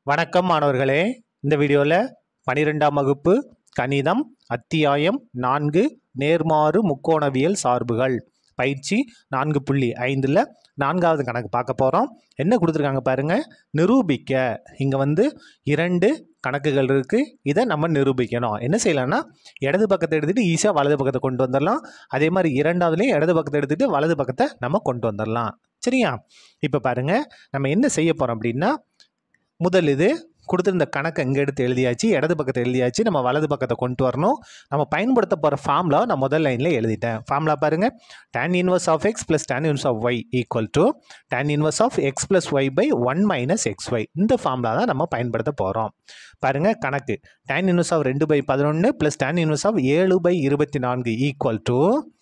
வணக்கம் மாணவர்களே இந்த வீடியோவில் பனிரெண்டாம் வகுப்பு கணிதம் அத்தியாயம் நான்கு நேர்மாறு முக்கோணவியல் சார்புகள் பயிற்சி நான்கு புள்ளி ஐந்தில் நான்காவது கணக்கு பார்க்க போகிறோம் என்ன கொடுத்துருக்காங்க பாருங்க நிரூபிக்க இங்கே வந்து இரண்டு கணக்குகள் இருக்குது இதை நம்ம நிரூபிக்கணும் என்ன செய்யலாம்னா இடது பக்கத்தை எடுத்துகிட்டு ஈஸியாக வலது பக்கத்தை கொண்டு வந்துடலாம் அதே மாதிரி இரண்டாவதுலேயும் இடது பக்கத்தை எடுத்துகிட்டு வலது பக்கத்தை நம்ம கொண்டு வந்துடலாம் சரியா இப்போ பாருங்க நம்ம என்ன செய்ய போகிறோம் அப்படின்னா முதல் இது கொடுத்துருந்த கணக்கை இங்கே எடுத்து எழுதியாச்சு இடது பக்கத்தை எழுதியாச்சு நம்ம வலது பக்கத்தை கொண்டு வரணும் நம்ம பயன்படுத்த போகிற ஃபார்முலா நான் முதல் லைனில் எழுதிட்டேன் ஃபார்முலா பாருங்கள் tan inverse of x plus tan inverse of y equal to tan inverse of x plus y by one minus x y இந்த ஃபார்முலா தான் நம்ம பயன்படுத்த போகிறோம் பாருங்கள் கணக்கு tan இன்வர்ஸ் ஆஃப் ரெண்டு பை பதினொன்று ப்ளஸ் tan இன்வர்ஸ் ஆஃப் ஏழு பை இருபத்தி நான்கு equal to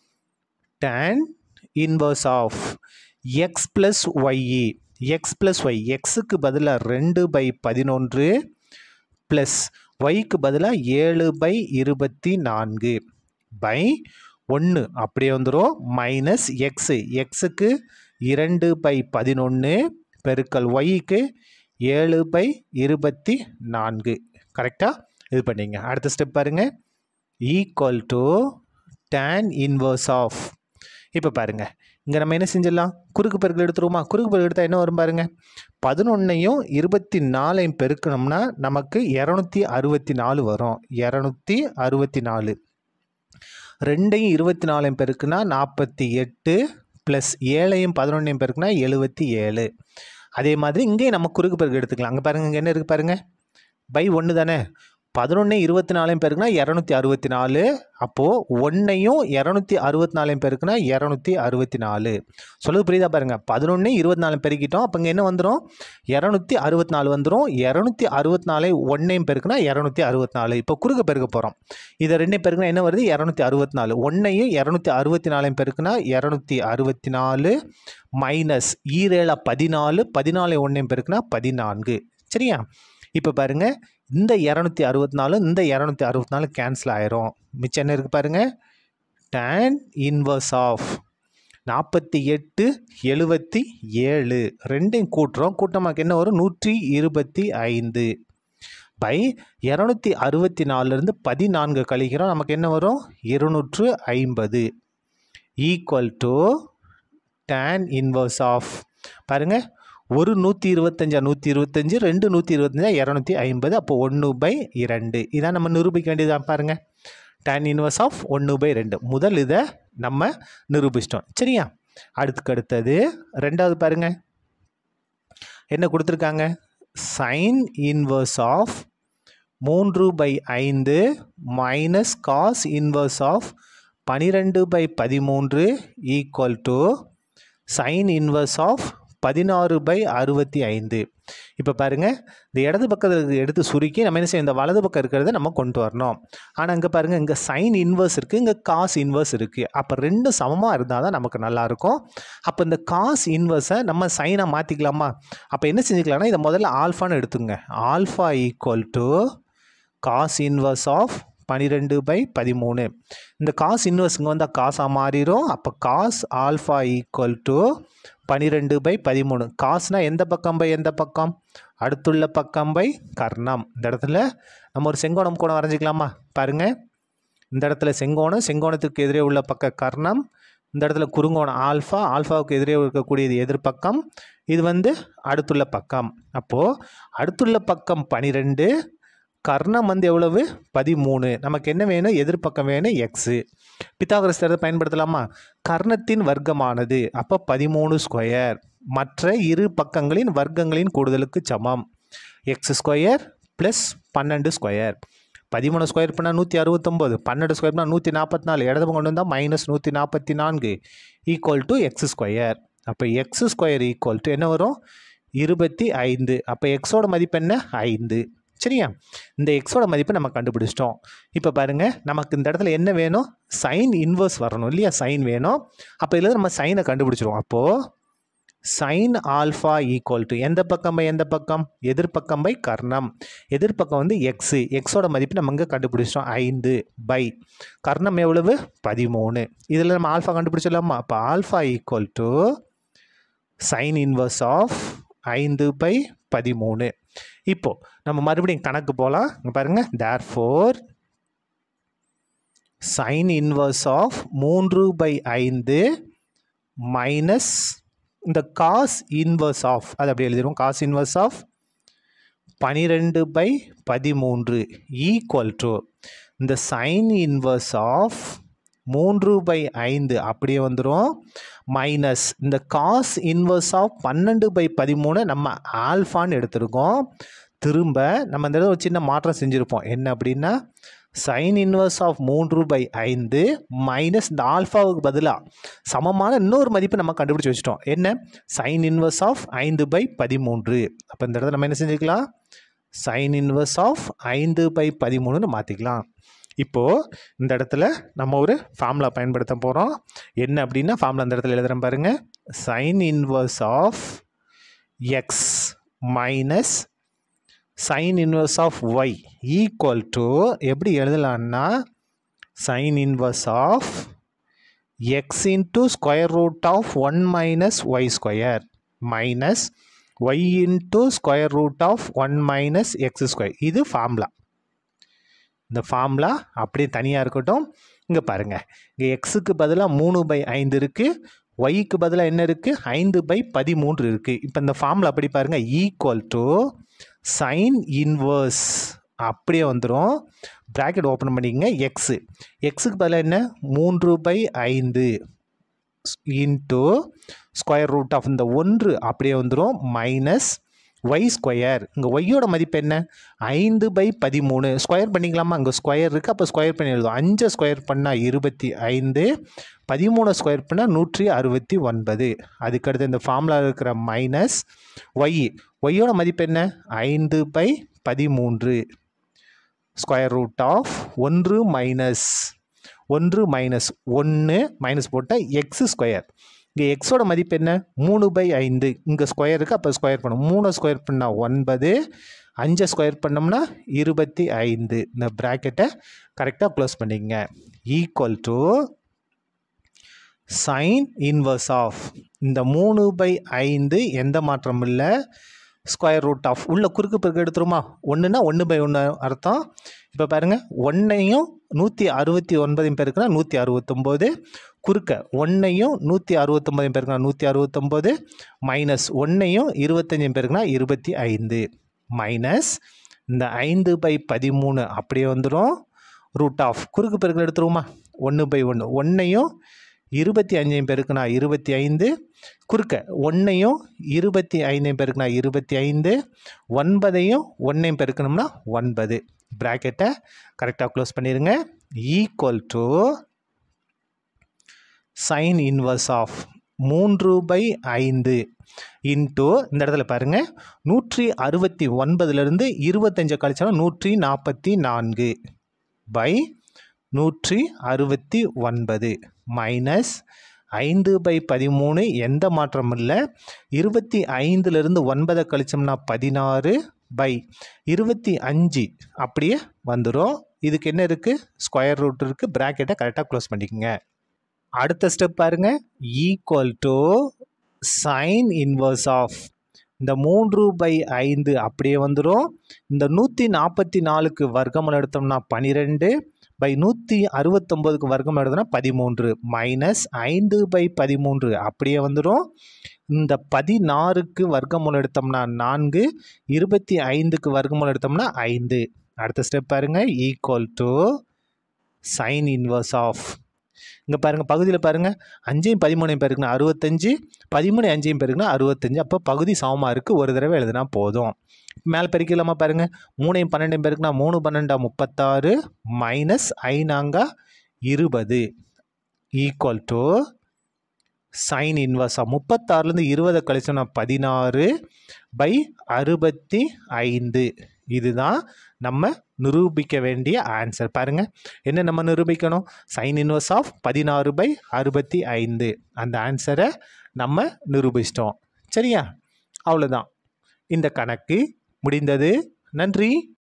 tan inverse of x plus y x plus y எக்ஸுக்கு பதிலாக ரெண்டு பை பதினொன்று ப்ளஸ் ஒய்க்கு பதிலாக ஏழு பை இருபத்தி நான்கு பை ஒன்று அப்படியே வந்துடும் மைனஸ் எக்ஸு எக்ஸுக்கு இரண்டு பை பதினொன்று பெருக்கல் ஒய்க்கு ஏழு பை இருபத்தி நான்கு கரெக்டாக இது பண்ணிங்க அடுத்த ஸ்டெப் பாருங்கள் equal to tan inverse of இப்போ பாருங்கள் இங்கே நம்ம என்ன செஞ்சிடலாம் குறுக்கு பெருக்கல் எடுத்துருவோமா குறுக்கு பெருக்கல் எடுத்தால் என்ன வரும் பாருங்கள் பதினொன்னையும் இருபத்தி நாலையும் பெருக்கணும்னா நமக்கு இரநூத்தி அறுபத்தி நாலு வரும் இரநூத்தி அறுபத்தி நாலு ரெண்டையும் இருபத்தி நாலையும் பெருக்குனா நாற்பத்தி எட்டு ப்ளஸ் ஏழையும் பதினொன்றையும் பெருக்குனா எழுபத்தி ஏழு அதே மாதிரி இங்கேயும் நம்ம குறுக்கு பெருக்கு எடுத்துக்கலாம் அங்கே பாருங்கள் இங்கே என்ன இருக்குது பாருங்கள் பை ஒன்று தானே பதினொன்று இருபத்தி நாலையும் பெருக்குனா இரநூத்தி அறுபத்தி நாலு அப்போது ஒன்றையும் இரநூத்தி அறுபத்தி நாலையும் பெருக்குனா இரநூத்தி அறுபத்தி நாலு சொல்லுது புரியுதா பாருங்கள் பதினொன்று இருபத்தி நாலு பெருக்கிட்டோம் அப்போ இங்கே என்ன வந்துடும் இரநூத்தி அறுபத்தி நாலு வந்துடும் இரநூத்தி அறுபத்தி நாலு ஒன்றையும் பெருக்குனா இரநூத்தி அறுபத்தி நாலு இப்போ குறுக்க பெருக்க போகிறோம் இதை ரெண்டையும் பெருக்குனா என்ன வருது இரநூத்தி அறுபத்தி நாலு ஒன்றையும் இரநூத்தி அறுபத்தி நாலையும் பெருக்குனா இரநூத்தி அறுபத்தி நாலு மைனஸ் ஈரேழா பதினாலு பதினாலு ஒன்றையும் பெருக்குனா பதினான்கு சரியா இப்போ பாருங்கள் இந்த இரநூத்தி அறுபத்தி நாலு இந்த இரநூத்தி அறுபத்தி நாலு கேன்சல் ஆயிரும் மிச்சம் என்ன இருக்குது பாருங்கள் tan இன்வர்ஸ் ஆஃப் நாற்பத்தி எட்டு எழுபத்தி ஏழு ரெண்டையும் கூட்டுறோம் கூட்டமாக்கு என்ன வரும் நூற்றி இருபத்தி ஐந்து பை இரநூத்தி அறுபத்தி நாலுலேருந்து பதினான்கு கழிக்கிறோம் நமக்கு என்ன வரும் இருநூற்று ஐம்பது equal to tan inverse of பாருங்கள் ஒரு நூற்றி இருபத்தஞ்சா நூற்றி இருபத்தஞ்சு ரெண்டு நூற்றி இருபத்தஞ்சா இரநூத்தி ஐம்பது அப்போ ஒன்று பை இரண்டு இதான் நம்ம நிரூபிக்க வேண்டியதான் பாருங்கள் tan இன்வர்ஸ் ஆஃப் ஒன்று பை ரெண்டு முதல் இதை நம்ம நிரூபிச்சிட்டோம் சரியா அடுத்துக்கு அடுத்தது ரெண்டாவது பாருங்க என்ன கொடுத்துருக்காங்க சைன் இன்வர்ஸ் ஆஃப் மூன்று பை ஐந்து மைனஸ் காஸ் இன்வர்ஸ் ஆஃப் பனிரெண்டு பை பதிமூன்று equal to sine inverse of பதினாறு பை அறுபத்தி ஐந்து இப்போ பாருங்கள் இந்த இடது பக்கத்தை எடுத்து சுருக்கி நம்ம என்ன செய்யும் இந்த வலது பக்கம் இருக்கிறத நம்ம கொண்டு வரணும் ஆனால் இங்கே பாருங்கள் இங்கே சைன் இன்வர்ஸ் இருக்குது இங்கே காஸ் இன்வர்ஸ் இருக்குது அப்போ ரெண்டும் சமமாக இருந்தால் தான் நமக்கு நல்லாயிருக்கும் அப்போ இந்த காஸ் இன்வர்ஸை நம்ம சைனாக மாற்றிக்கலாமா அப்போ என்ன செஞ்சுக்கலாம்னா இதை முதல்ல ஆல்ஃபான்னு எடுத்துங்க alpha equal to cos inverse of பன்னிரெண்டு பை பதிமூணு இந்த காஸ் இன்வர்ஸ் இங்கே வந்தால் காசாக மாறிடும் அப்போ காஸ் ஆல்ஃபா ஈக்குவல் டு பன்னிரெண்டு பை பதிமூணு காசுனா எந்த பக்கம் பை எந்த பக்கம் அடுத்துள்ள பக்கம் பை கர்ணம் இந்த இடத்துல நம்ம ஒரு செங்கோணம் கோணம் வரைஞ்சிக்கலாமா பாருங்கள் இந்த இடத்துல செங்கோணம் செங்கோணத்துக்கு எதிரே உள்ள பக்க கர்ணம் இந்த இடத்துல குறுங்கோணம் ஆல்ஃபா ஆல்ஃபாவுக்கு எதிரே இருக்கக்கூடியது எதிர்பக்கம் இது வந்து அடுத்துள்ள பக்கம் அப்போது அடுத்துள்ள பக்கம் பனிரெண்டு கர்ணம் வந்து எவ்வளவு பதிமூணு நமக்கு என்ன வேணும் எதிர்ப்பக்கம் வேணும் எக்ஸு பித்தாகரஸ் தேர்தல் பயன்படுத்தலாமா கர்ணத்தின் வர்க்கமானது அப்போ பதிமூணு ஸ்கொயர் மற்ற இரு பக்கங்களின் வர்க்கங்களின் கூடுதலுக்கு சமம் எக்ஸ் ஸ்கொயர் ப்ளஸ் பன்னெண்டு ஸ்கொயர் பதிமூணு ஸ்கொயர் பண்ணால் நூற்றி அறுபத்தொம்போது பன்னெண்டு ஸ்கொயர் பண்ணால் நூற்றி நாற்பத்தி நாலு இடது கொண்டு வந்தால் மைனஸ் நூற்றி நாற்பத்தி நான்கு ஈக்குவல் டு எக்ஸ் ஸ்கொயர் அப்போ எக்ஸ் ஸ்கொயர் ஈக்குவல் டு என்ன வரும் இருபத்தி ஐந்து அப்போ எக்ஸோட மதிப்பு என்ன ஐந்து சரியா இந்த எக்ஸோட மதிப்பை நம்ம கண்டுபிடிச்சிட்டோம் இப்போ பாருங்கள் நமக்கு இந்த இடத்துல என்ன வேணும் சைன் இன்வர்ஸ் வரணும் இல்லையா சைன் வேணும் அப்போ இதில் நம்ம சைனை கண்டுபிடிச்சிருவோம் அப்போது சைன் ஆல்ஃபா ஈக்குவல் டு எந்த பக்கம் பை எந்த பக்கம் எதிர்பக்கம் பை கர்ணம் எதிர்பக்கம் வந்து எக்ஸு எக்ஸோட மதிப்பு நம்ம இங்கே கண்டுபிடிச்சிட்டோம் ஐந்து பை கர்ணம் எவ்வளவு பதிமூணு இதில் நம்ம ஆல்ஃபா கண்டுபிடிச்சிடலாமா அப்போ alpha equal to sine inverse of ஐந்து பை பதிமூணு இப்போ நம்ம மறுபடியும் கணக்கு போகலாம் இங்க பாருங்க therefore sine inverse of மூன்று பை ஐந்து மைனஸ் இந்த காஸ் இன்வர்ஸ் ஆஃப் அது அப்படி எழுதிடுவோம் காஸ் இன்வர்ஸ் ஆஃப் பனிரெண்டு பை பதிமூன்று ஈக்குவல் டு இந்த சைன் இன்வர்ஸ் ஆஃப் மூன்று பை ஐந்து அப்படியே வந்துடும் மைனஸ் இந்த காஸ் இன்வர்ஸ் ஆஃப் பன்னெண்டு பை பதிமூணு நம்ம ஆல்ஃபான்னு எடுத்திருக்கோம் திரும்ப நம்ம இந்த இடத்துல ஒரு சின்ன மாற்றம் செஞ்சுருப்போம் என்ன அப்படின்னா சைன் இன்வர்ஸ் ஆஃப் மூன்று பை ஐந்து மைனஸ் இந்த ஆல்ஃபாவுக்கு பதிலாக சமமான இன்னொரு மதிப்பு நம்ம கண்டுபிடிச்சி வச்சிட்டோம் என்ன சைன் இன்வர்ஸ் ஆஃப் ஐந்து பை பதிமூன்று அப்போ இந்த இடத்துல நம்ம என்ன செஞ்சுக்கலாம் சைன் இன்வர்ஸ் ஆஃப் ஐந்து பை பதிமூணுன்னு மாற்றிக்கலாம் இப்போது இந்த இடத்துல நம்ம ஒரு ஃபார்முலா பயன்படுத்த போகிறோம் என்ன அப்படின்னா ஃபார்முலா இந்த இடத்துல எழுதுகிறேன் பாருங்கள் sine inverse of x minus sine inverse of y equal to எப்படி எழுதலான்னா sine inverse of x into square root of one minus y square minus y into square root of one minus x square இது formula இந்த formula அப்படியே தனியாக இருக்கட்டும் இங்கே பாருங்கள் இங்கே எக்ஸுக்கு பதிலாக மூணு பை ஐந்து இருக்குது ஒய்க்கு பதிலாக என்ன இருக்குது ஐந்து பை பதிமூன்று இருக்குது இப்போ இந்த ஃபார்முலா அப்படி பாருங்கள் ஈக்குவல் டு சைன் இன்வர்ஸ் அப்படியே வந்துடும் ப்ராக்கெட் ஓப்பன் பண்ணிக்கங்க எக்ஸு எக்ஸுக்கு பதிலாக என்ன மூன்று பை ஐந்து இன்ட்டு ஸ்கொயர் ரூட் ஆஃப் இந்த ஒன்று அப்படியே வந்துடும் மைனஸ் ஒய் ஸ்கொயர் இங்கே ஒய்யோட மதிப்பு என்ன ஐந்து பை பதிமூணு ஸ்கொயர் பண்ணிக்கலாமா அங்கே ஸ்கொயர் இருக்குது அப்போ ஸ்கொயர் பண்ணி எழுதும் அஞ்சை ஸ்கொயர் பண்ணால் இருபத்தி ஐந்து பதிமூணு ஸ்கொயர் பண்ணால் நூற்றி அறுபத்தி ஒன்பது அதுக்கடுத்து இந்த ஃபார்முலா இருக்கிற மைனஸ் ஒய் ஒய்யோட மதிப்பு என்ன ஐந்து பை பதிமூன்று ஸ்கொயர் ரூட் ஆஃப் ஒன்று மைனஸ் ஒன்று மைனஸ் ஒன்று மைனஸ் போட்டால் எக்ஸ் ஸ்கொயர் இங்கே எக்ஸோட மதிப்பு என்ன மூணு பை ஐந்து இங்கே ஸ்கொயருக்கு அப்போ ஸ்கொயர் பண்ணும் மூணு ஸ்கொயர் பண்ணால் ஒன்பது அஞ்சை ஸ்கொயர் பண்ணோம்னா இருபத்தி ஐந்து இந்த ப்ராக்கெட்டை கரெக்டாக க்ளோஸ் பண்ணிக்கங்க equal to sine inverse of இந்த மூணு பை ஐந்து எந்த மாற்றமும் இல்லை ஸ்கொயர் ரூட் ஆஃப் உள்ள குறுக்கு பெருக்கு எடுத்துருமா ஒன்றுனா ஒன்று பை ஒன்று அர்த்தம் இப்போ பாருங்கள் ஒன்றையும் நூற்றி அறுபத்தி ஒன்பதையும் பேருக்குனா நூற்றி அறுபத்தொம்போது குறுக்க ஒன்றையும் நூற்றி அறுபத்தொம்பதையும் பேருக்குனா நூற்றி அறுபத்தொம்போது மைனஸ் ஒன்றையும் இருபத்தஞ்சும் பேருக்குனா இருபத்தி ஐந்து மைனஸ் இந்த ஐந்து பை பதிமூணு அப்படியே வந்துடும் ரூட் ஆஃப் குறுக்கு பெருக்கு எடுத்துருவோமா ஒன்று பை ஒன்று ஒன்றையும் இருபத்தி அஞ்சையும் பெருக்குனா இருபத்தி ஐந்து குறுக்க ஒன்றையும் இருபத்தி ஐந்தையும் பெருக்குனா இருபத்தி ஐந்து ஒன்பதையும் ஒன்றையும் பெருக்கணும்னா ஒன்பது ப்ராக்கெட்டை கரெக்டாக க்ளோஸ் பண்ணிடுங்க equal to sine inverse of மூன்று பை ஐந்து இன்ட்டு இந்த இடத்துல பாருங்கள் நூற்றி அறுபத்தி ஒன்பதுலேருந்து இருபத்தஞ்சை கழிச்சாலும் நூற்றி நாற்பத்தி நான்கு பை நூற்றி அறுபத்தி ஒன்பது மைனஸ் ஐந்து பை பதிமூணு எந்த மாற்றமும் இல்லை இருபத்தி ஐந்துலேருந்து ஒன்பதை கழிச்சோம்னா பதினாறு பை இருபத்தி அஞ்சு அப்படியே வந்துடும் இதுக்கு என்ன இருக்குது ஸ்கொயர் ரூட் இருக்குது ப்ராக்கெட்டை கரெக்டாக க்ளோஸ் பண்ணிக்கோங்க அடுத்த ஸ்டெப் பாருங்க equal to sine inverse of இந்த மூன்று பை ஐந்து அப்படியே வந்துடும் இந்த நூற்றி நாற்பத்தி நாலுக்கு வர்க்கமல் எடுத்தோம்னா பன்னிரெண்டு பை நூற்றி அறுபத்தொம்போதுக்கு வர்க்கம் எடுத்தோம்னா பதிமூன்று மைனஸ் ஐந்து பை பதிமூன்று அப்படியே வந்துடும் இந்த பதினாறுக்கு வர்க்கமூலம் எடுத்தோம்னா நான்கு இருபத்தி ஐந்துக்கு வர்க்கமூலம் எடுத்தோம்னா ஐந்து அடுத்த ஸ்டெப் பாருங்க equal to sine inverse of இங்கே பாருங்கள் பகுதியில் பாருங்கள் அஞ்சையும் பதிமூணையும் பேருக்குன்னா அறுபத்தஞ்சு பதிமூணு அஞ்சையும் பேருக்குன்னா அறுபத்தஞ்சு அப்போ பகுதி சமமாக இருக்குது ஒரு தடவை எழுதுனா போதும் மேலே பெருக்கலாமா பாருங்கள் மூணையும் பன்னெண்டையும் பேருக்குன்னா மூணு பன்னெண்டா முப்பத்தாறு மைனஸ் ஐநாங்கா இருபது ஈக்குவல் டு சைன் இன்வர்ஸாக முப்பத்தாறுலேருந்து இருபதை கழிச்சோன்னா பதினாறு பை அறுபத்தி ஐந்து இதுதான் நம்ம நிரூபிக்க வேண்டிய ஆன்சர் பாருங்கள் என்ன நம்ம நிரூபிக்கணும் சைன் இன்வர்ஸ் ஆஃப் பதினாறு பை அறுபத்தி ஐந்து அந்த ஆன்சரை நம்ம நிரூபிச்சிட்டோம் சரியா அவ்வளோதான் இந்த கணக்கு முடிந்தது நன்றி